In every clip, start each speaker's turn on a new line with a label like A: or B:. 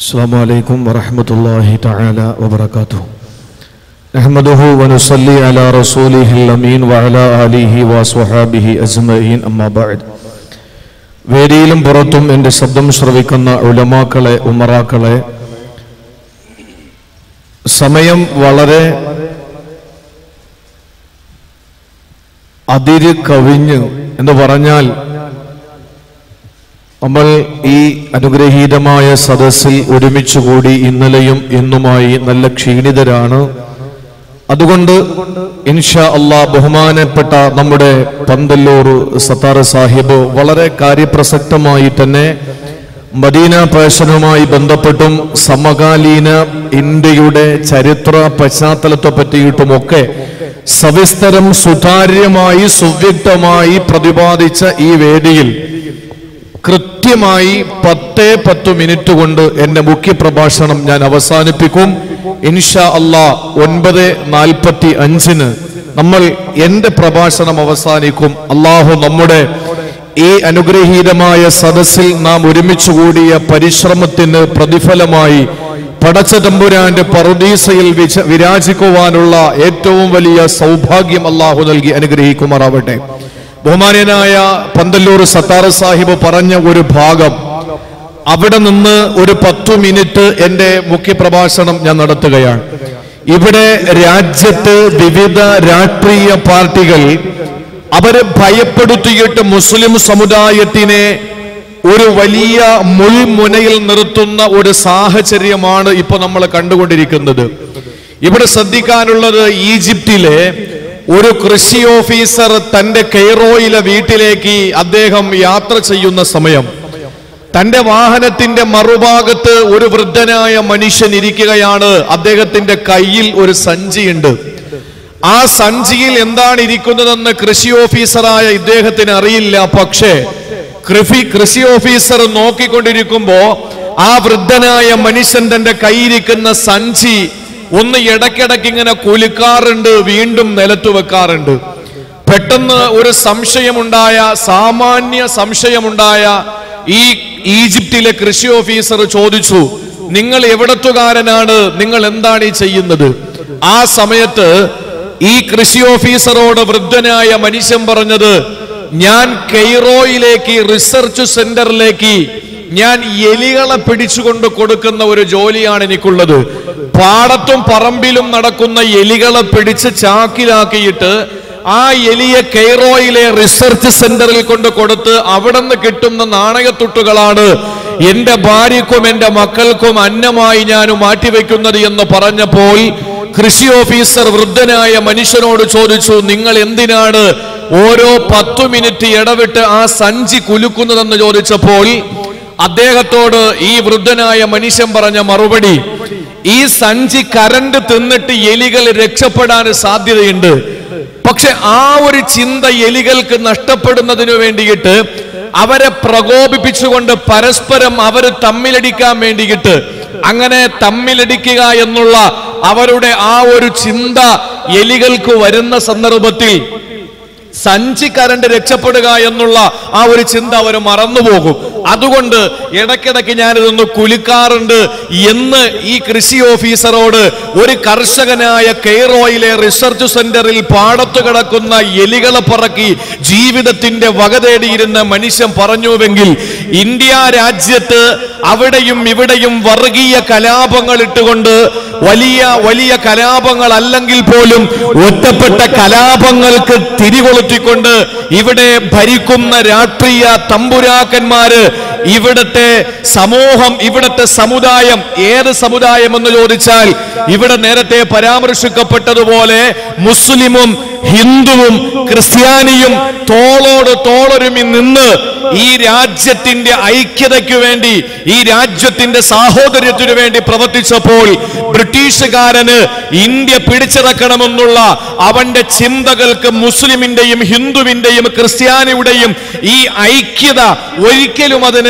A: السلام عليكم ورحمة الله تعالى وبركاته نحمده ونصلي على رسوله الأمين وعلى آله وصحابه أجمعين أما بعد വേദിയിലും പുറത്തും എൻ്റെ ശബ്ദം ശ്രവിക്കുന്ന ഉലമാക്കളെ ഉമറാക്കളെ സമയം വളരെ അതിര് കവിഞ്ഞ് എന്ന് പറഞ്ഞാൽ നമ്മൾ ഈ അനുഗ്രഹീതമായ സദസ്സിൽ ഒരുമിച്ച് കൂടി ഇന്നലെയും ഇന്നുമായി നല്ല ക്ഷീണിതരാണ് അതുകൊണ്ട് ഇൻഷാ അള്ളാ ബഹുമാനപ്പെട്ട നമ്മുടെ പന്തല്ലൂർ സത്താർ സാഹിബ് വളരെ കാര്യപ്രസക്തമായി തന്നെ മദീന പേഷനുമായി ബന്ധപ്പെട്ടും സമകാലീന ഇന്ത്യയുടെ ചരിത്ര പശ്ചാത്തലത്തെ പറ്റിയിട്ടുമൊക്കെ സവിസ്തരം സുതാര്യമായി സുവ്യക്തമായി പ്രതിപാദിച്ച ഈ വേദിയിൽ കൃത്യമായി പത്തേ പത്ത് മിനിറ്റ് കൊണ്ട് എന്റെ മുഖ്യ പ്രഭാഷണം ഞാൻ അവസാനിപ്പിക്കും ഇൻഷാ അള്ളാ ഒൻപത് നാൽപ്പത്തി അഞ്ചിന് നമ്മൾ എന്റെ പ്രഭാഷണം അവസാനിക്കും അള്ളാഹു നമ്മുടെ ഈ അനുഗ്രഹീതമായ സദസ്സിൽ നാം ഒരുമിച്ച് കൂടിയ പരിശ്രമത്തിന് പ്രതിഫലമായി പടച്ച തമ്പുരാന്റെ പറുദീസയിൽ വിച- വിരാജിക്കുവാനുള്ള ഏറ്റവും വലിയ സൗഭാഗ്യം അള്ളാഹു നൽകി അനുഗ്രഹിക്കുമാറാവട്ടെ ബഹുമാന്യനായ പന്തല്ലൂർ സത്താർ സാഹിബ് പറഞ്ഞ ഒരു ഭാഗം അവിടെ നിന്ന് ഒരു പത്തു മിനിറ്റ് എന്റെ മുഖ്യപ്രഭാഷണം ഞാൻ നടത്തുകയാണ് ഇവിടെ രാജ്യത്ത് വിവിധ രാഷ്ട്രീയ പാർട്ടികൾ അവരെ ഭയപ്പെടുത്തിയിട്ട് മുസ്ലിം സമുദായത്തിനെ ഒരു വലിയ മുൾമുനയിൽ നിർത്തുന്ന ഒരു സാഹചര്യമാണ് ഇപ്പൊ നമ്മൾ കണ്ടുകൊണ്ടിരിക്കുന്നത് ഇവിടെ ശ്രദ്ധിക്കാനുള്ളത് ഈജിപ്തിലെ ഒരു കൃഷി ഓഫീസർ തന്റെ കെയ്റോയിലെ വീട്ടിലേക്ക് അദ്ദേഹം യാത്ര ചെയ്യുന്ന സമയം തന്റെ വാഹനത്തിന്റെ മറുഭാഗത്ത് ഒരു വൃദ്ധനായ മനുഷ്യൻ ഇരിക്കുകയാണ് അദ്ദേഹത്തിന്റെ കയ്യിൽ ഒരു സഞ്ചിയുണ്ട് ആ സഞ്ചിയിൽ എന്താണ് ഇരിക്കുന്നതെന്ന് കൃഷി ഓഫീസറായ ഇദ്ദേഹത്തിന് അറിയില്ല പക്ഷേ കൃഷി കൃഷി ഓഫീസർ നോക്കിക്കൊണ്ടിരിക്കുമ്പോ ആ വൃദ്ധനായ മനുഷ്യൻ തന്റെ കയ്യിരിക്കുന്ന സഞ്ചി ഒന്ന് ഇടയ്ക്കിടയ്ക്ക് ഇങ്ങനെ കുലുക്കാറുണ്ട് വീണ്ടും നിലത്ത് വെക്കാറുണ്ട് പെട്ടെന്ന് ഒരു സംശയമുണ്ടായ സാമാന്യ സംശയമുണ്ടായ ഈ ഈജിപ്തിലെ കൃഷി ഓഫീസർ ചോദിച്ചു നിങ്ങൾ എവിടത്തുകാരനാണ് നിങ്ങൾ എന്താണ് ഈ ചെയ്യുന്നത് ആ സമയത്ത് ഈ കൃഷി ഓഫീസറോട് വൃദ്ധനായ മനുഷ്യൻ പറഞ്ഞത് ഞാൻ കെയ്റോയിലേക്ക് റിസർച്ച് സെന്ററിലേക്ക് ഞാൻ എലികളെ പിടിച്ചുകൊണ്ട് കൊടുക്കുന്ന ഒരു ജോലിയാണ് എനിക്കുള്ളത് പാടത്തും പറമ്പിലും നടക്കുന്ന എലികളെ പിടിച്ച് ചാക്കിലാക്കിയിട്ട് ആ എലിയെ കെയ്റോയിലെ റിസർച്ച് സെന്ററിൽ കൊണ്ട് കൊടുത്ത് അവിടെ നിന്ന് കിട്ടുന്ന നാണയത്തുട്ടുകളാണ് എന്റെ ഭാര്യക്കും എന്റെ മക്കൾക്കും അന്നമായി ഞാൻ മാറ്റിവെക്കുന്നത് എന്ന് പറഞ്ഞപ്പോൾ കൃഷി ഓഫീസർ വൃദ്ധനായ മനുഷ്യനോട് ചോദിച്ചു നിങ്ങൾ എന്തിനാണ് ഓരോ പത്തു മിനിറ്റ് ഇടവിട്ട് ആ സഞ്ചി കുലുക്കുന്നതെന്ന് ചോദിച്ചപ്പോൾ അദ്ദേഹത്തോട് ഈ വൃദ്ധനായ മനുഷ്യൻ പറഞ്ഞ മറുപടി ഈ സഞ്ചി കരണ്ട് തിന്നിട്ട് എലികൾ രക്ഷപ്പെടാൻ സാധ്യതയുണ്ട് പക്ഷെ ആ ഒരു ചിന്ത എലികൾക്ക് നഷ്ടപ്പെടുന്നതിനു വേണ്ടിയിട്ട് അവരെ പ്രകോപിപ്പിച്ചുകൊണ്ട് പരസ്പരം അവർ തമ്മിലടിക്കാൻ വേണ്ടിയിട്ട് അങ്ങനെ തമ്മിലടിക്കുക എന്നുള്ള അവരുടെ ആ ഒരു ചിന്ത എലികൾക്ക് വരുന്ന സന്ദർഭത്തിൽ സഞ്ചി കരണ്ട് രക്ഷപ്പെടുക എന്നുള്ള ആ ഒരു ചിന്ത അവർ മറന്നുപോകും അതുകൊണ്ട് ഇടയ്ക്കിടയ്ക്ക് ഞാനിതൊന്ന് കുലുക്കാറുണ്ട് എന്ന് ഈ കൃഷി ഓഫീസറോട് ഒരു കർഷകനായ കെയ്റോയിലെ റിസർച്ച് സെന്ററിൽ പാടത്തു കിടക്കുന്ന എലികളെ പറക്കി ജീവിതത്തിന്റെ വക തേടിയിരുന്ന മനുഷ്യൻ പറഞ്ഞുവെങ്കിൽ ഇന്ത്യ രാജ്യത്ത് അവിടെയും ഇവിടെയും വർഗീയ കലാപങ്ങൾ ഇട്ടുകൊണ്ട് വലിയ വലിയ കലാപങ്ങൾ അല്ലെങ്കിൽ പോലും ഒറ്റപ്പെട്ട കലാപങ്ങൾക്ക് തിരികൊളുത്തിക്കൊണ്ട് ഇവിടെ ഭരിക്കുന്ന രാഷ്ട്രീയ തമ്പുരാക്കന്മാര് ഇവിടത്തെ സമൂഹം ഇവിടത്തെ സമുദായം ഏത് സമുദായം എന്ന് ചോദിച്ചാൽ ഇവിടെ നേരത്തെ പരാമർശിക്കപ്പെട്ടതുപോലെ മുസ്ലിമും ഹിന്ദുവും ക്രിസ്ത്യാനിയും തോളോട് തോളൊരുമി നിന്ന് ഈ രാജ്യത്തിന്റെ ഐക്യതയ്ക്ക് വേണ്ടി ഈ രാജ്യത്തിന്റെ സാഹോദര്യത്തിനു വേണ്ടി പ്രവർത്തിച്ചപ്പോൾ ബ്രിട്ടീഷുകാരന് ഇന്ത്യ പിടിച്ചടക്കണമെന്നുള്ള അവന്റെ ചിന്തകൾക്ക് മുസ്ലിമിന്റെയും ഹിന്ദുവിന്റെയും ക്രിസ്ത്യാനിയുടെയും ഈ ഐക്യത ഒരിക്കലും അതിന്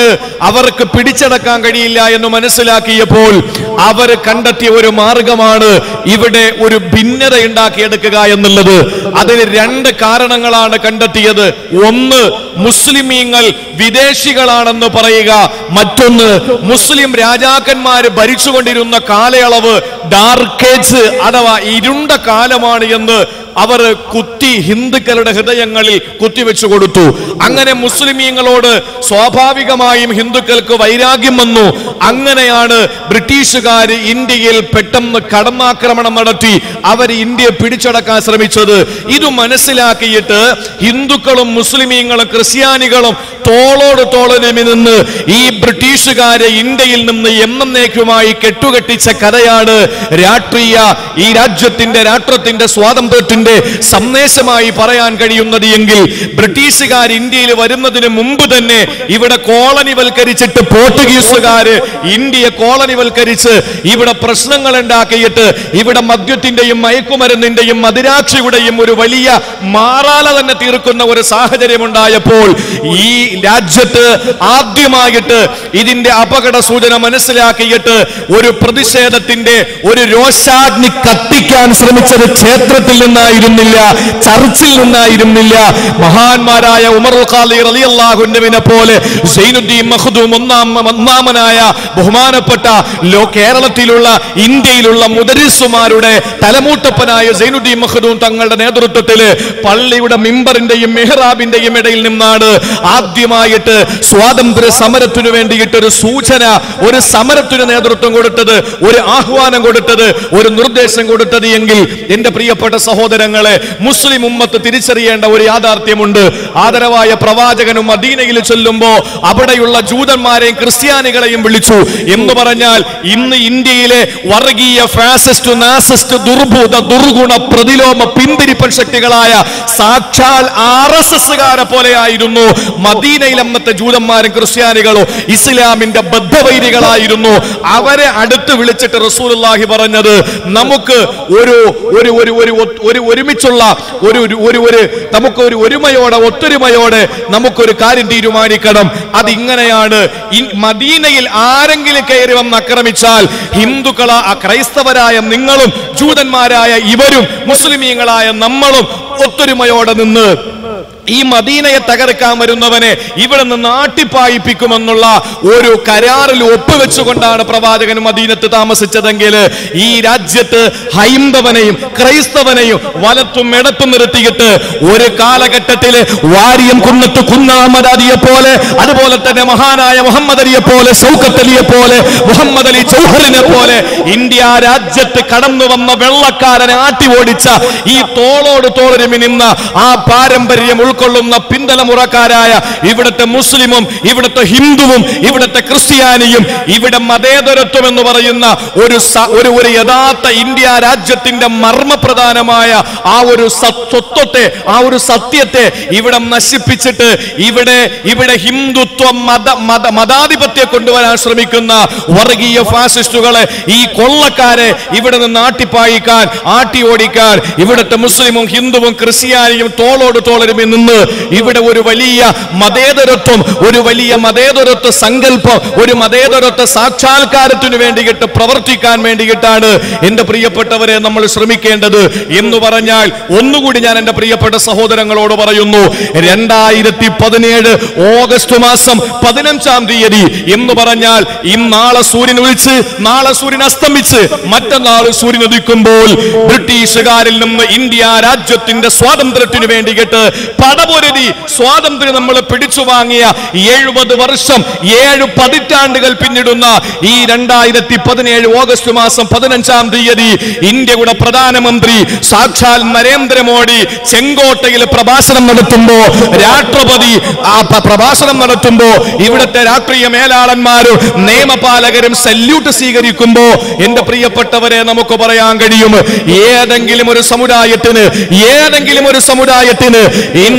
A: അതിന് അവർക്ക് പിടിച്ചടക്കാൻ കഴിയില്ല എന്ന് മനസ്സിലാക്കിയപ്പോൾ അവർ കണ്ടെത്തിയ ഒരു മാർഗമാണ് ഇവിടെ ഒരു ഭിന്നത ഉണ്ടാക്കിയെടുക്കുക എന്നുള്ളത് അതിന് രണ്ട് കാരണങ്ങളാണ് കണ്ടെത്തിയത് ഒന്ന് മുസ്ലിമീങ്ങൾ വിദേശികളാണെന്ന് പറയുക മറ്റൊന്ന് മുസ്ലിം രാജാക്കന്മാര് ഭരിച്ചുകൊണ്ടിരുന്ന കാലയളവ് ഡാർക്കേജ് അഥവാ ഇരുണ്ട കാലമാണ് എന്ന് അവർ കുത്തി ഹിന്ദുക്കളുടെ ഹൃദയങ്ങളിൽ കുത്തിവെച്ചു കൊടുത്തു അങ്ങനെ മുസ്ലിമീങ്ങളോട് സ്വാഭാവികമായും ഹിന്ദുക്കൾക്ക് വൈരാഗ്യം വന്നു അങ്ങനെയാണ് ബ്രിട്ടീഷുകാർ ഇന്ത്യയിൽ പെട്ടെന്ന് കടന്നാക്രമണം നടത്തി അവർ ഇന്ത്യയെ പിടിച്ചടക്കാൻ ശ്രമിച്ചത് ഇത് മനസ്സിലാക്കിയിട്ട് ഹിന്ദുക്കളും മുസ്ലിമീങ്ങളും ക്രിസ്ത്യാനികളും തോളോട് തോളനുമി നിന്ന് ഈ ബ്രിട്ടീഷുകാരെ ഇന്ത്യയിൽ നിന്ന് എന്നേക്കുമായി കെട്ടുകെട്ടിച്ച കഥയാണ് രാഷ്ട്രീയ ഈ രാജ്യത്തിന്റെ രാഷ്ട്രത്തിന്റെ സ്വാതന്ത്ര്യത്തിന്റെ സന്ദേശമായി പറയാൻ കഴിയുന്നത് എങ്കിൽ ബ്രിട്ടീഷുകാർ ഇന്ത്യയിൽ വരുന്നതിന് മുമ്പ് തന്നെ ഇവിടെ കോളനിവൽക്കരിച്ചിട്ട് പോർച്ചുഗീസുകാര് ഇന്ത്യയെ കോളനിവൽക്കരിച്ച് ഇവിടെ പ്രശ്നങ്ങൾ ഉണ്ടാക്കിയിട്ട് ഇവിടെ മദ്യത്തിന്റെയും മയക്കുമരുന്നിന്റെയും മദിരാക്ഷിയുടെയും ഒരു വലിയ മാറാല തന്നെ തീർക്കുന്ന ഒരു സാഹചര്യം ഉണ്ടായപ്പോൾ ഈ രാജ്യത്ത് ആദ്യമായിട്ട് ഇതിന്റെ അപകട സൂചന മനസ്സിലാക്കിയിട്ട് ഒരു പ്രതിഷേധത്തിന്റെ ഒരു രോഷാഗ്നി കത്തിക്കാൻ ശ്രമിച്ചത് ക്ഷേത്രത്തിൽ നിന്നായിരുന്നില്ല ചർച്ചിൽ നിന്നായിരുന്നില്ല മഹാന്മാരായ ഉമർ ഖാലി റളിയല്ലാഹുവിനെ പോലെ സൈനുദ്ദീൻ മഖ്ദൂം ഒന്നാം ഒന്നാമനായ ബഹുമാനപ്പെട്ട ലോ കേരളത്തിലുള്ള ഇന്ത്യയിലുള്ള മുദരിസുമാരുടെ തലമൂട്ടപ്പനായ സൈനുദ്ദീൻ മഖ്ദൂം തങ്ങളുടെ നേതൃത്വത്തിൽ പള്ളിയുടെ മിമ്പറിന്റെയും മെഹ്റാബിന്റെയും ഇടയിൽ നിന്നാണ് ആദ്യമായിട്ട് സ്വാതന്ത്ര്യ സമരത്തിനു വേണ്ടിയിട്ട് ഒരു സൂചന ഒരു സമരത്തിന് നേതൃത്വം കൊടുത്തത് ഒരു ആഹ്വാനം കൊടുത്തത് ഒരു നിർദ്ദേശം കൊടുത്തത് എങ്കിൽ എന്റെ പ്രിയപ്പെട്ട സഹോദരങ്ങളെ മുസ്ലിം ഉമ്മത്ത് തിരിച്ചറിയേണ്ട ഒരു യാഥാർത്ഥ്യമുണ്ട് ആദരവായ പ്രവാചകനും മദീനയിൽ ചെല്ലുമ്പോ അവിടെയുള്ള ജൂതന്മാരെയും ക്രിസ്ത്യാനികളെയും വിളിച്ചു എന്ന് പറഞ്ഞാൽ ഇന്ന് ഇന്ത്യയിലെ വർഗീയ ഫാസിസ്റ്റ് നാസിസ്റ്റ് ദുർഭൂത ദുർഗുണ പ്രതിലോമ പിന്തിരിപ്പൻ ശക്തികളായ സാക്ഷാൽ ആർ എസ് എസ്സുകാരെ പോലെയായിരുന്നു മദീനയിൽ അന്നത്തെ ജൂതന്മാരും ക്രിസ്ത്യാനികളും ഇസ്ലാമിന്റെ ബദ്ധവൈരികളായിരുന്നു അവരെ അടുത്ത് വിളിച്ചിട്ട് റസൂലുള്ളാഹി പറഞ്ഞത് നമുക്ക് ഒരു ഒരു ഒരു ഒരു ഒ- ഒരു ഒരുമിച്ചുള്ള ഒരു ഒരു- ഒരു ഒരു നമുക്ക് ഒരു ഒരുമയോടെ ഒത്തൊരുമയോടെ നമുക്കൊരു കാര്യം തീരുമാനിക്കണം അതിങ്ങനെയാണ് ഇൻ- മദീനയിൽ ആരെങ്കിലും കയറി വന്ന് ആക്രമിച്ചാൽ ഹിന്ദുക്കള ആ ക്രൈസ്തവരായ നിങ്ങളും ജൂതന്മാരായ ഇവരും മുസ്ലിമീങ്ങളായ നമ്മളും ഒത്തൊരുമയോടെ നിന്ന് ഈ മദീനയെ തകർക്കാൻ വരുന്നവനെ ഇവിടെ നിന്ന് ആട്ടിപ്പായിപ്പിക്കുമെന്നുള്ള ഒരു കരാറിൽ ഒപ്പുവെച്ചുകൊണ്ടാണ് പ്രവാചകൻ മദീനത്ത് താമസിച്ചതെങ്കിൽ ഈ രാജ്യത്ത് ഹൈന്ദവനെയും ക്രൈസ്തവനെയും വലത്തും ഇടത്തും നിർത്തിയിട്ട് ഒരു കാലഘട്ടത്തിൽ വാരിയം കുന്നത്ത് കുന്നാമദാദിയെ പോലെ അതുപോലെ തന്നെ മഹാനായ മുഹമ്മദ് അലിയെ പോലെ സൗക്കത്ത് അലിയെ പോലെ മുഹമ്മദ് അലി ചൗഹറിനെ പോലെ ഇന്ത്യ രാജ്യത്ത് കടന്നു വന്ന വെള്ളക്കാരനെ ആട്ടി ഓടിച്ച ഈ തോളോട് തോളൊരുമി നിന്ന ആ പാരമ്പര്യം ഉൾക്കൊള്ളുന്ന പിന്തലമുറക്കാരായ ഇവിടുത്തെ മുസ്ലിമും ഇവിടുത്തെ ഹിന്ദുവും ഇവിടുത്തെ ക്രിസ്ത്യാനിയും ഇവിടെ മതേതരത്വം എന്ന് പറയുന്ന ഒരു സ- ഒരു ഒരു യഥാർത്ഥ ഇന്ത്യ രാജ്യത്തിന്റെ മർമ്മപ്രധാനമായ ആ ഒരു സത്വത്തെ ആ ഒരു സത്യത്തെ ഇവിടെ നശിപ്പിച്ചിട്ട് ഇവിടെ ഇവിടെ ഹിന്ദുത്വം മത മത മതാധിപത്യം കൊണ്ടുവരാൻ ശ്രമിക്കുന്ന വർഗീയ ഫാസിസ്റ്റുകളെ ഈ കൊള്ളക്കാരെ ഇവിടെ നിന്ന് ആട്ടിപ്പായിക്കാൻ ആട്ടി ഓടിക്കാൻ ഇവിടുത്തെ മുസ്ലിമും ഹിന്ദുവും ക്രിസ്ത്യാനിയും തോളോട് തോളരുമി നിന്ന് ഇവിടെ ഒരു വലിയ മതേതരത്വം ഒരു വലിയ മതേതരത്വ സങ്കല്പം ഒരു മതേതരത്വ സാക്ഷാത്കാരത്തിനു വേണ്ടിയിട്ട് പ്രവർത്തിക്കാൻ വേണ്ടിയിട്ടാണ് എന്റെ പ്രിയപ്പെട്ടവരെ നമ്മൾ ശ്രമിക്കേണ്ടത് എന്ന് പറഞ്ഞാൽ ഒന്നുകൂടി ഞാൻ എന്റെ പ്രിയപ്പെട്ട സഹോദരങ്ങളോട് പറയുന്നു രണ്ടായിരത്തി പതിനേഴ് ഓഗസ്റ്റ് മാസം പതിനഞ്ചാം തീയതി എന്ന് പറഞ്ഞാൽ ഇന്ന് നാളെ സൂര്യൻ ഒഴിച്ച് നാളെ സൂര്യൻ അസ്തമിച്ച് മറ്റന്നാൾ സൂര്യൻ ഉദിക്കുമ്പോൾ ബ്രിട്ടീഷുകാരിൽ നിന്ന് ഇന്ത്യ രാജ്യത്തിന്റെ സ്വാതന്ത്ര്യത്തിനു വേണ്ടിയിട്ട് പടപൊരുതി സ്വാതന്ത്ര്യം നമ്മൾ പിടിച്ചു വാങ്ങിയ എഴുപത് വർഷം ഏഴ് പതിറ്റാണ്ടുകൾ പിന്നിടുന്ന ഈ രണ്ടായിരത്തി പതിനേഴ് ഓഗസ്റ്റ് മാസം പതിനഞ്ചാം തീയതി ഇന്ത്യയുടെ പ്രധാനമന്ത്രി സാക്ഷാൽ നരേന്ദ്രമോദി ചെങ്കോട്ടയിൽ പ്രഭാഷണം നടത്തുമ്പോ രാഷ്ട്രപതി ആ പ- പ്രഭാഷണം നടത്തുമ്പോ ഇവിടുത്തെ രാഷ്ട്രീയ മേലാളന്മാരും നിയമപാലകരും സല്യൂട്ട് സ്വീകരിക്കുമ്പോ എന്റെ പ്രിയപ്പെട്ടവരെ നമുക്ക് പറയാൻ കഴിയും ഏതെങ്കിലും ഒരു സമുദായത്തിന് ഏതെങ്കിലും ഒരു സമുദായത്തിന് ഇന്ന്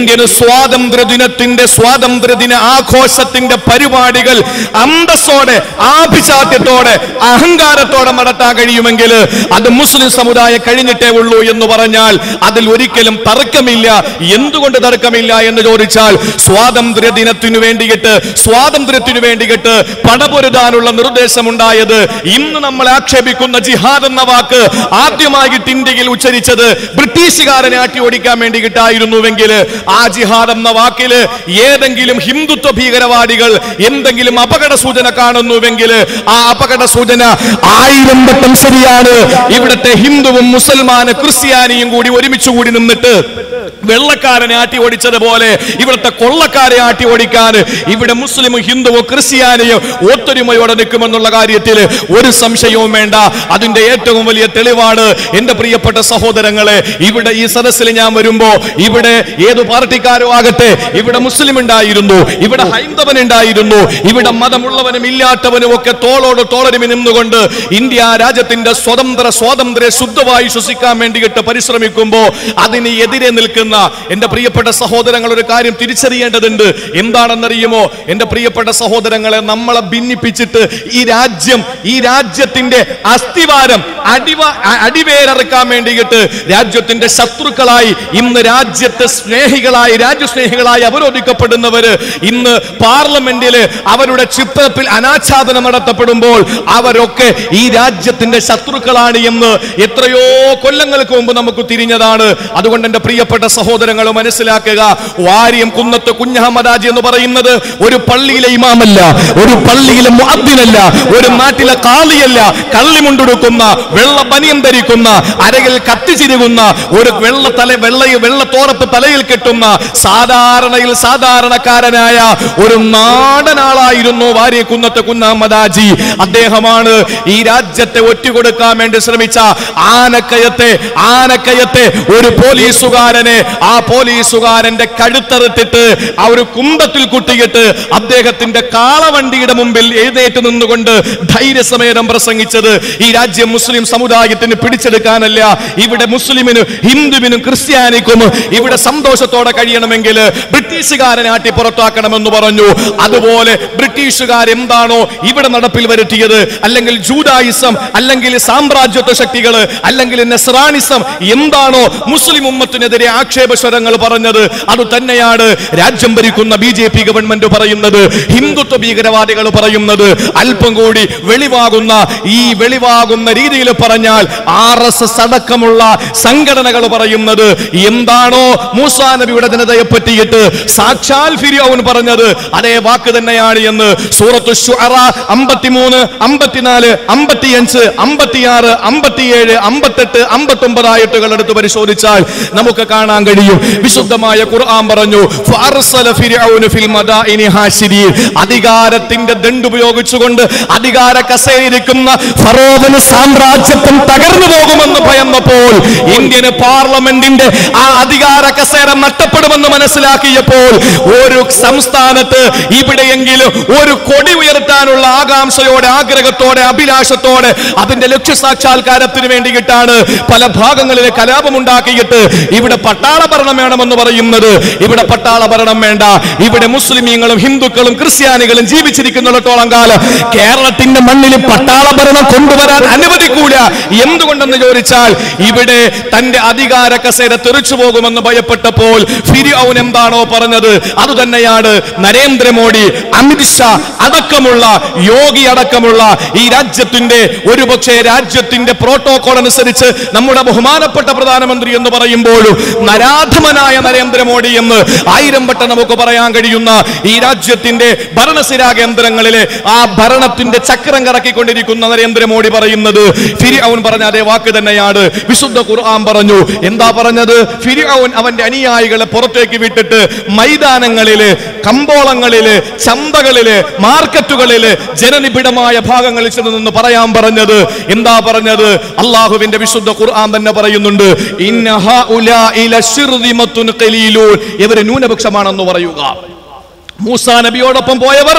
B: ഇന്ത്യന് സ്വാതന്ത്ര്യ ദിനത്തിന്റെ സ്വാതന്ത്ര്യ ദിന ആഘോഷത്തിന്റെ പരിപാടികൾ അന്തസ്സോടെ ആഭിജാത്യത്തോടെ അഹങ്കാരത്തോടെ നടത്താൻ കഴിയുമെങ്കിൽ അത് മുസ്ലിം സമുദായം കഴിഞ്ഞിട്ടേ ഉള്ളൂ എന്ന് പറഞ്ഞാൽ അതിൽ ഒരിക്കലും തർക്കമില്ല എന്തുകൊണ്ട് തർക്കമില്ല എന്ന് ചോദിച്ചാൽ സ്വാതന്ത്ര്യ ദിനത്തിനു വേണ്ടിയിട്ട് സ്വാതന്ത്ര്യത്തിനു വേണ്ടിയിട്ട് പടപൊരുതാനുള്ള നിർദ്ദേശമുണ്ടായത് ഇന്ന് നമ്മൾ ആക്ഷേപിക്കുന്ന ജിഹാദ് എന്ന വാക്ക് ആദ്യമായിട്ട് ഇന്ത്യയിൽ ഉച്ചരിച്ചത് ബ്രിട്ടീഷുകാരനെ ആട്ടി ഓടിക്കാൻ വേണ്ടിയിട്ടായിരുന്നുവെങ്കിൽ ആ ജിഹാദ് എന്ന വാക്കില് ഏതെങ്കിലും ഹിന്ദുത്വ ഭീകരവാദികൾ എന്തെങ്കിലും അപകട സൂചന കാണുന്നുവെങ്കിൽ ആ അപകട സൂചന ആയിരം വട്ടം ശരിയാണ് ഇവിടുത്തെ ഹിന്ദുവും മുസൽമാന് ക്രിസ്ത്യാനിയും കൂടി ഒരുമിച്ച് കൂടി നിന്നിട്ട് വെള്ളക്കാരനെ ആട്ടി ഓടിച്ചതുപോലെ ഇവിടുത്തെ കൊള്ളക്കാരെ ആട്ടി ഓടിക്കാൻ ഇവിടെ മുസ്ലിമും ഹിന്ദുവും ക്രിസ്ത്യാനിയും ഒത്തൊരുമയോടെ നിൽക്കുമെന്നുള്ള കാര്യത്തിൽ ഒരു സംശയവും വേണ്ട അതിന്റെ ഏറ്റവും വലിയ തെളിവാണ് എന്റെ പ്രിയപ്പെട്ട സഹോദരങ്ങളെ ഇവിടെ ഈ സദസ്സിൽ ഞാൻ വരുമ്പോ ഇവിടെ ഏത് പാർട്ടിക്കാരോ ആകട്ടെ ഇവിടെ മുസ്ലിം ഉണ്ടായിരുന്നു ഇവിടെ ഹൈന്ദവൻ ഉണ്ടായിരുന്നു ഇവിടെ മതമുള്ളവനും ഇല്ലാത്തവനും ഒക്കെ തോളോട് തോളരുമി നിന്നുകൊണ്ട് ഇന്ത്യ രാജ്യത്തിന്റെ സ്വതന്ത്ര സ്വാതന്ത്ര്യ ശുദ്ധമായി ശ്വസിക്കാൻ വേണ്ടിയിട്ട് പരിശ്രമിക്കുമ്പോ അതിന് എതിരെ നിൽക്കുന്ന എന്റെ പ്രിയപ്പെട്ട സഹോദരങ്ങൾ ഒരു കാര്യം തിരിച്ചറിയേണ്ടതുണ്ട് എന്താണെന്നറിയുമോ എന്റെ പ്രിയപ്പെട്ട സഹോദരങ്ങളെ നമ്മളെ ഭിന്നിപ്പിച്ചിട്ട് ഈ രാജ്യം ഈ രാജ്യത്തിന്റെ അസ്ഥിവാരം അടിവ അ- അടിവേരറുക്കാൻ വേണ്ടിയിട്ട് രാജ്യത്തിന്റെ ശത്രുക്കളായി ഇന്ന് രാജ്യത്തെ സ്നേഹികളായി രാജ്യസ്നേഹികളായി അവരോധിക്കപ്പെടുന്നവര് ഇന്ന് പാർലമെന്റില് അവരുടെ ചിത്രത്തിൽ അനാച്ഛാദനം നടത്തപ്പെടുമ്പോൾ അവരൊക്കെ ഈ രാജ്യത്തിന്റെ ശത്രുക്കളാണ് എന്ന് എത്രയോ കൊല്ലങ്ങൾക്ക് മുമ്പ് നമുക്ക് തിരിഞ്ഞതാണ് അതുകൊണ്ട് എന്റെ പ്രിയപ്പെട്ട സഹോദരങ്ങൾ മനസ്സിലാക്കുക വാര്യം കുന്നത്ത് കുഞ്ഞഹമ്മദാജി എന്ന് പറയുന്നത് ഒരു പള്ളിയിലെ ഇമാമല്ല ഒരു പള്ളിയിലെ മുഅദ്ദിനല്ല ഒരു നാട്ടിലെ കാളിയല്ല കള്ളിമുണ്ടെടുക്കുന്ന വെള്ള ബനിയം ധരിക്കുന്ന അരകിൽ കത്തിച്ചിരുകുന്ന ഒരു വെള്ള തല വെള്ള വെള്ളത്തോറത്ത് തലയിൽ കെട്ടുന്ന സാധാരണയിൽ സാധാരണക്കാരനായ ഒരു നാടനാളായിരുന്നു വാര്യക്കുന്നത്ത് കുന്നഹമ്മദാജി അദ്ദേഹമാണ് ഈ രാജ്യത്തെ ഒറ്റുകൊടുക്കാൻ വേണ്ടി ശ്രമിച്ച ആനക്കയത്തെ ആനക്കയത്തെ ഒരു പോലീസുകാരനെ ആ പോലീസുകാരന്റെ കഴുത്തറുത്തിട്ട് ആ ഒരു കുന്തത്തിൽ കുത്തിയിട്ട് അദ്ദേഹത്തിന്റെ കാളവണ്ടിയുടെ മുമ്പിൽ എഴുന്നേറ്റ് നിന്നുകൊണ്ട് ധൈര്യസമേതം പ്രസംഗിച്ചത് ഈ രാജ്യം മുസ്ലിം സമുദായത്തിന് പിടിച്ചെടുക്കാനല്ല ഇവിടെ മുസ്ലിമിനും ഹിന്ദുവിനും ക്രിസ്ത്യാനിക്കും ഇവിടെ സന്തോഷത്തോടെ കഴിയണമെങ്കിൽ ബ്രിട്ടീഷുകാരനെ ആട്ടി പുറത്താക്കണമെന്ന് പറഞ്ഞു അതുപോലെ ബ്രിട്ടീഷുകാർ എന്താണോ ഇവിടെ നടപ്പിൽ വരുത്തിയത് അല്ലെങ്കിൽ ജൂഡായിസം അല്ലെങ്കിൽ സാമ്രാജ്യത്വ ശക്തികൾ അല്ലെങ്കിൽ നെസ്രാണിസം എന്താണോ മുസ്ലിം ഉമ്മത്തിനെതിരെ ആക്ഷേപസ്വരങ്ങൾ പറഞ്ഞത് അത് തന്നെയാണ് രാജ്യം ഭരിക്കുന്ന ബി ജെ പി ഗവൺമെന്റ് പറയുന്നത് ഹിന്ദുത്വ ഭീകരവാദികൾ പറയുന്നത് അല്പം കൂടി വെളിവാകുന്ന ഈ വെളിവാകുന്ന രീതിയിൽ പറഞ്ഞാൽ ആർ എസ് എസ് അടക്കമുള്ള സംഘടനകൾ പറയുന്നത് എന്താണോ മൂസാ നബിയുടെ ജനതയെ പറ്റിയിട്ട് സാക്ഷാൽ ഫിരിയോൻ പറഞ്ഞത് അതേ വാക്ക് തന്നെയാണ് എന്ന് സൂറത്ത് ഷുഅറ അമ്പത്തിമൂന്ന് അമ്പത്തിനാല് അമ്പത്തിയഞ്ച് അമ്പത്തിയാറ് അമ്പത്തിയേഴ് അമ്പത്തെട്ട് അമ്പത്തി ഒമ്പത് ആയത്തുകൾ എടുത്ത് പരിശോധിച്ചാൽ നമുക്ക് കാണാൻ കഴിയും വിശുദ്ധമായ ഖുർആൻ പറഞ്ഞു ഫഅർസല ഫിർഔനു ഫിൽ മദാഇനി ഹാശിരീൻ. അധികാരത്തിന്റെ ദണ്ട് ഉപയോഗിച്ചുകൊണ്ട് അധികാര കസേരിക്കുന്ന ഫറോവന് സാമ്രാജ്യത്വം തകർന്നു പോകുമെന്ന് ഭയന്നപ്പോൾ ഇന്ത്യൻ പാർലമെന്റിന്റെ ആ അധികാര കസേര നഷ്ടപ്പെടുമെന്ന് മനസ്സിലാക്കിയപ്പോൾ ഒരു സംസ്ഥാനത്ത് ഇവിടെയെങ്കിലും ഒരു കൊടി ഉയർത്താനുള്ള ആകാംക്ഷയോടെ ആഗ്രഹത്തോടെ അഭിലാഷത്തോടെ അതിന്റെ ലക്ഷ്യസാക്ഷാത്കാരത്തിന് വേണ്ടിയിട്ടാണ് പല ഭാഗങ്ങളിലെ കലാപമുണ്ടാക്കിയിട്ട് ഇവിടെ പട്ടാള ഭരണം വേണമെന്ന് പറയുന്നത് ഇവിടെ പട്ടാള ഭരണം വേണ്ട ഇവിടെ മുസ്ലിമീങ്ങളും ഹിന്ദുക്കളും ക്രിസ്ത്യാനികളും ജീവിച്ചിരിക്കുന്നിടത്തോളം കാലം കേരളത്തിന്റെ മണ്ണിൽ പട്ടാള ഭരണം കൊണ്ടുവരാൻ അനുവദിക്കൂല എന്തുകൊണ്ടെന്ന് ചോദിച്ചാൽ ഇവിടെ തന്റെ അധികാര കസേര തെറിച്ചു പോകുമെന്ന് ഭയപ്പെട്ടപ്പോൾ ഫിരിഔൻ എന്താണോ പറഞ്ഞത് അത് തന്നെയാണ് നരേന്ദ്രമോദി അമിത്ഷാ അടക്കമുള്ള യോഗി അടക്കമുള്ള ഈ രാജ്യത്തിന്റെ ഒരുപക്ഷെ രാജ്യത്തിന്റെ പ്രോട്ടോകോൾ അനുസരിച്ച് നമ്മുടെ ബഹുമാനപ്പെട്ട പ്രധാനമന്ത്രി എന്ന് പറയുമ്പോഴും നരാധമനായ നരേന്ദ്രമോദി എന്ന് ആയിരം വട്ടം നമുക്ക് പറയാൻ കഴിയുന്ന ഈ രാജ്യത്തിന്റെ ഭരണസിരാ കേന്ദ്രങ്ങളിലെ ആ ഭരണത്തിന്റെ ചക്രം കറക്കിക്കൊണ്ടിരിക്കുന്ന നരേന്ദ്രമോദി പറയുന്നത് ഫിരിഔൻ പറഞ്ഞ അതേ വാക്ക് തന്നെയാണ് വിശുദ്ധ ഖുർആൻ പറഞ്ഞു എന്താ പറഞ്ഞത് ഫിരിഔൻ അവന്റെ അനുയായികളെ പുറത്തേക്ക് വിട്ടിട്ട് മൈതാനങ്ങളില് കമ്പോളങ്ങളില് ചന്തകളില് മാർക്കറ്റുകളില് ജനനിബിഡമായ ഭാഗങ്ങളിൽ ചെന്ന് നിന്ന് പറയാൻ പറഞ്ഞത് എന്താ പറഞ്ഞത് അള്ളാഹുവിന്റെ വിശുദ്ധ ഖുർആൻ തന്നെ പറയുന്നുണ്ട് ഇന്ന ഹഉലാഇ ലശിർദിമത്തുൻ ഖലീലൂൻ ഇവര് ന്യൂനപക്ഷമാണെന്ന് പറയുക മൂസാ നബിയോടൊപ്പം പോയവർ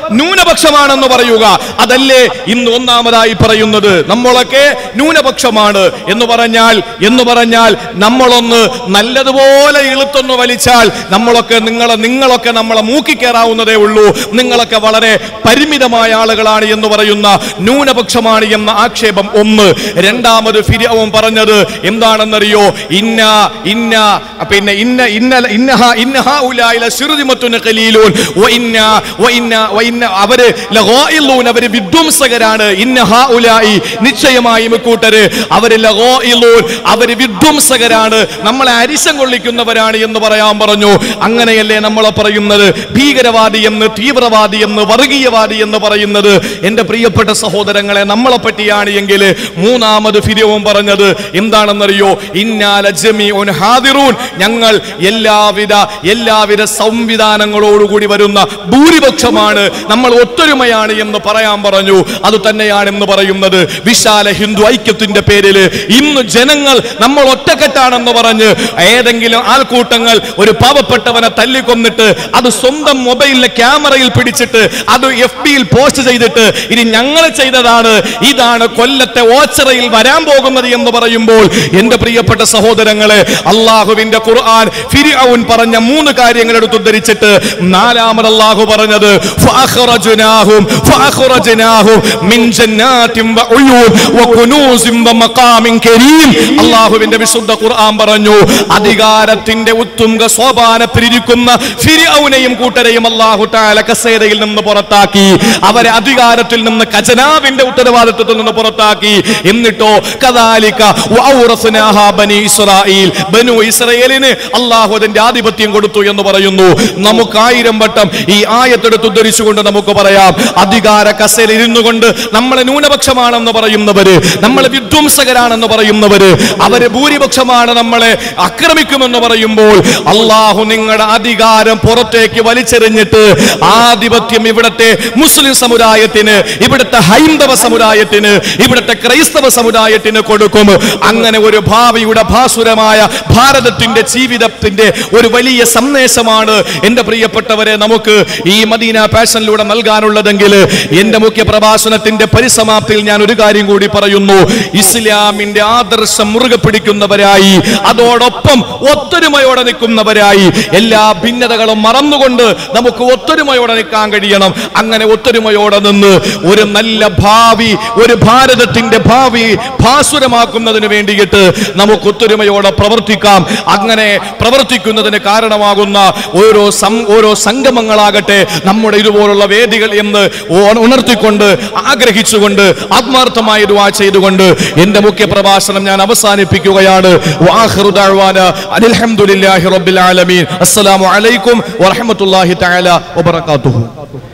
B: ന്യൂനപക്ഷമാണെന്ന് പറയുക അതല്ലേ ഇന്ന് ഒന്നാമതായി പറയുന്നത് നമ്മളൊക്കെ ന്യൂനപക്ഷമാണ് എന്ന് പറഞ്ഞാൽ എന്ന് പറഞ്ഞാൽ നമ്മളൊന്ന് നല്ലതുപോലെ ഇളുത്തൊന്ന് വലിച്ചാൽ നമ്മളൊക്കെ നിങ്ങളെ നിങ്ങളൊക്കെ നമ്മളെ മൂക്കിക്കേറാവുന്നതേ ഉള്ളൂ നിങ്ങളൊക്കെ വളരെ പരിമിതമായ ആളുകളാണ് എന്ന് പറയുന്ന ന്യൂനപക്ഷമാണ് എന്ന ആക്ഷേപം ഒന്ന് രണ്ടാമത് ഫിരിയവും പറഞ്ഞത് എന്താണെന്നറിയോ ഇന്ന ഇന്ന പിന്നെ ഇന്ന ഇന്ന ഇന്നഹ ഇന്നഹ ഉലായില ശിറുതിമത്തുന ഖലീലൂൻ വ ഇന്ന വ ഇന്ന വ ഇന്ന അവര് ലഗായിലൂൻ അവര് വിധ്വംസകരാണ് ഇന്നഹ ഉലായി നിശ്ചയമായും കൂട്ടര് അവര് ലഗായിലൂൻ അവര് വിധ്വംസകരാണ് നമ്മളെ അരിശം കൊള്ളിക്കുന്നവരാണ് എന്ന് പറയാൻ പറഞ്ഞു അങ്ങനെയല്ലേ നമ്മളെ പറയുന്നത് ഭീകരവാദി എന്ന് തീവ്രവാദി എന്ന് വർഗീയവാദി എന്ന് പറയുന്നത് എന്റെ പ്രിയപ്പെട്ട സഹോദരങ്ങളെ നമ്മളെ പറ്റിയാണ് എങ്കിൽ മൂന്നാമത് ഫിര്യവും പറഞ്ഞത് എന്താണെന്നറിയോ ഇന്നാല ജമീഉൻ ഹാദിറൂൻ ഞങ്ങൾ എല്ലാവിധ എല്ലാവിധ സംവിധാനങ്ങളോടുകൂടി വരുന്ന ഭൂരിപക്ഷമാണ് നമ്മൾ ഒത്തൊരുമയാണ് എന്ന് പറയാൻ പറഞ്ഞു അത് തന്നെയാണെന്ന് പറയുന്നത് വിശാല ഹിന്ദു ഐക്യത്തിന്റെ പേരിൽ ഇന്ന് ജനങ്ങൾ നമ്മൾ ഒറ്റക്കെട്ടാണെന്ന് പറഞ്ഞ് ഏതെങ്കിലും ആൾക്കൂട്ടങ്ങൾ ഒരു പാവപ്പെട്ടവനെ തല്ലിക്കൊന്നിട്ട് അത് സ്വന്തം മൊബൈലിലെ ക്യാമറയിൽ പിടിച്ചിട്ട് അത് എഫ് ബിയിൽ പോസ്റ്റ് ചെയ്തിട്ട് ഇനി ഞങ്ങൾ ചെയ്തതാണ് ഇതാണ് കൊല്ലത്തെ ഓച്ചറയിൽ വരാൻ പോകുന്നത് എന്ന് പറയുമ്പോൾ എന്റെ പ്രിയപ്പെട്ട സഹോദരങ്ങളെ അള്ളാഹുവിന്റെ ഖുർആൻ ഫിർഔൻ പറഞ്ഞ മൂന്ന് കാര്യങ്ങൾ എടുത്തുദ്ധരിച്ചിട്ട് നാലാമത് അള്ളാഹു പറഞ്ഞത് ഫഅഖ്റജ്നാഹും ഫഅഖ്റജ്നാഹും മിൻ ജന്നാത്തിൻ വഉയൂൻ വകുനൂസിൻ വമഖാമിൻ കരീം അള്ളാഹുവിന്റെ വിശുദ്ധ ഖുർആൻ പറഞ്ഞു അധികാരത്തിന്റെ ഉത്തുംഗ സോപാനത്തിലിരിക്കുന്ന ഫിർഔനെയും കൂട്ടരെയും അള്ളാഹു തആല കസേരയിൽ നിന്ന് പുറത്താക്കി അവരെ അധികാരത്തിൽ നിന്ന് ഖജനാവിന്റെ ഉത്തരവാദിത്വത്തിൽ നിന്ന് പുറത്താക്കി എന്നിട്ടോ കദാലിക വഔറസ്നാഹാ ബനി ഇസ്രായീൽ ബനു ഇസ്രായേലിന് അള്ളാഹു അതിന്റെ ആധിപത്യം കൊടുത്തു എന്ന് പറയുന്നു നമുക്ക് ആയിരം വട്ടം ഈ ആയത്തെടുത്ത് ഉദ്ധരിച്ചുകൊണ്ട് നമുക്ക് പറയാം അധികാര കസേര ഇരുന്നു കൊണ്ട് നമ്മളെ ന്യൂനപക്ഷമാണെന്ന് പറയുന്നവര് നമ്മളെ വിധ്വംസകരാണെന്ന് പറയുന്നവര് അവര് ഭൂരിപക്ഷമാണ് നമ്മളെ ആക്രമിക്കുമെന്ന് പറയുമ്പോൾ അള്ളാഹു നിങ്ങളുടെ അധികാരം പുറത്തേക്ക് വലിച്ചെറിഞ്ഞിട്ട് ആധിപത്യം ഇവിടത്തെ മുസ്ലിം സമുദായത്തിന് ഇവിടുത്തെ ഹൈന്ദവ സമുദായത്തിന് ഇവിടുത്തെ ക്രൈസ്തവ സമുദായത്തിന് കൊടുക്കും അങ്ങനെ ഒരു ഭാവിയുടെ ഭാസുരമായ ഭാരതത്തിന്റെ ജീവിതത്തിന്റെ ഒരു വലിയ സന്ദേശമാണ് എന്റെ പ്രിയപ്പെട്ടവരെ നമുക്ക് ഈ മദീന പാഷനിലൂടെ നൽകാനുള്ളതെങ്കിൽ എന്റെ മുഖ്യ പ്രഭാഷണത്തിന്റെ പരിസമാപ്തിയിൽ ഞാൻ ഒരു കാര്യം കൂടി പറയുന്നു ഇസ്ലാമിന്റെ ആദർശം മുറുകെ പിടിക്കുന്നവരായി അതോടൊപ്പം ഒത്തൊരുമയോടെ നിൽക്കുന്നവരായി എല്ലാ ഭിന്നതകളും മറന്നുകൊണ്ട് നമുക്ക് ഒത്തൊരുമയോടെ നിൽക്കാൻ കഴിയണം അങ്ങനെ ഒത്തൊരുമയോടെ നിന്ന് ഒരു നല്ല ഭാവി ഒരു ഭാരതത്തിന്റെ ഭാവി ഭാസുരമാക്കുന്നതിന് വേണ്ടിയിട്ട് നമുക്ക് ഒത്തൊരുമയോടെ പ്രവർത്തിക്കാം അങ്ങനെ പ്രവർത്തിക്കുന്നതിന് കാരണമാകുന്ന ഓരോ സം ഓരോ സംഗമങ്ങളാകട്ടെ നമ്മുടെ ഇതുപോലുള്ള വേദികൾ എന്ന് ഓ- ഉണർത്തിക്കൊണ്ട് ആഗ്രഹിച്ചുകൊണ്ട് ആത്മാർത്ഥമായി ദുആ ചെയ്തുകൊണ്ട് എന്റെ മുഖ്യ പ്രഭാഷണം ഞാൻ അവസാനിപ്പിക്കുകയാണ് വാഹിറു ദഅ്വാന അൽഹംദുലില്ലാഹി റബ്ബിൽ ആലമീൻ അസ്സലാമു അലൈക്കും വറഹ്മത്തുള്ളാഹി തആല വബറകാതുഹു